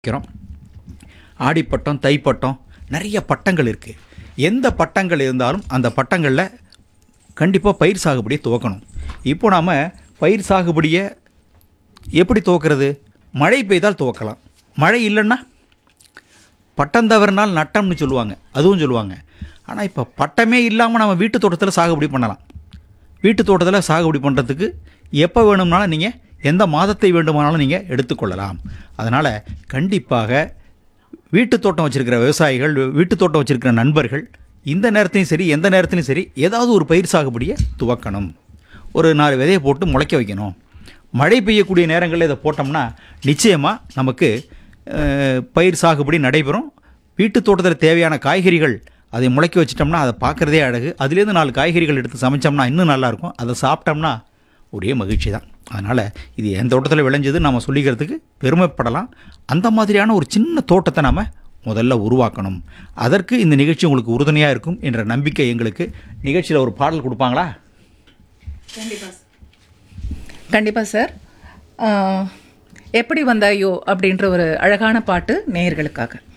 வைக்கிறோம் ஆடிப்பட்டம் தைப்பட்டம் நிறைய பட்டங்கள் இருக்குது எந்த பட்டங்கள் இருந்தாலும் அந்த பட்டங்களில் கண்டிப்பாக பயிர் சாகுபடியை துவக்கணும் இப்போ நாம் பயிர் சாகுபடியை எப்படி துவக்கிறது மழை பெய்தால் துவக்கலாம் மழை இல்லைன்னா பட்டம் தவறினால் நட்டம்னு சொல்லுவாங்க அதுவும் சொல்லுவாங்க ஆனால் இப்போ பட்டமே இல்லாமல் நம்ம வீட்டு தோட்டத்தில் சாகுபடி பண்ணலாம் வீட்டு தோட்டத்தில் சாகுபடி பண்ணுறதுக்கு எப்போ வேணும்னாலும் நீங்கள் எந்த மாதத்தை வேண்டுமானாலும் நீங்கள் எடுத்துக்கொள்ளலாம் அதனால் கண்டிப்பாக வீட்டு தோட்டம் வச்சுருக்கிற விவசாயிகள் வீட்டு தோட்டம் வச்சுருக்கிற நண்பர்கள் இந்த நேரத்தையும் சரி எந்த நேரத்துலையும் சரி ஏதாவது ஒரு பயிர் சாகுபடியை துவக்கணும் ஒரு நாலு விதையை போட்டு முளைக்க வைக்கணும் மழை பெய்யக்கூடிய நேரங்களில் இதை போட்டோம்னா நிச்சயமாக நமக்கு அஹ், பயிர் சாகுபடி நடைபெறும் வீட்டு தோட்டத்தில் தேவையான காய்கறிகள் அதை முளைக்க வச்சிட்டோம்னா அதை பார்க்குறதே அழகு அதுலேருந்து நாலு காய்கறிகள் எடுத்து சமைச்சோம்னா இன்னும் நல்லாயிருக்கும் அதை சாப்பிட்டோம்னா ஒரே மகிழ்ச்சி தான் அதனால் இது என் தோட்டத்தில் விளைஞ்சது நம்ம சொல்லிக்கிறதுக்கு பெருமைப்படலாம் அந்த மாதிரியான ஒரு சின்ன தோட்டத்தை நாம் முதல்ல உருவாக்கணும் அதற்கு இந்த நிகழ்ச்சி உங்களுக்கு உறுதுணையாக இருக்கும் என்ற நம்பிக்கை எங்களுக்கு நிகழ்ச்சியில் ஒரு பாடல் கொடுப்பாங்களா கண்டிப்பாக சார் ஆஹ், எப்படி வந்தாயோ அப்படின்ற ஒரு அழகான பாட்டு நேயர்களுக்காக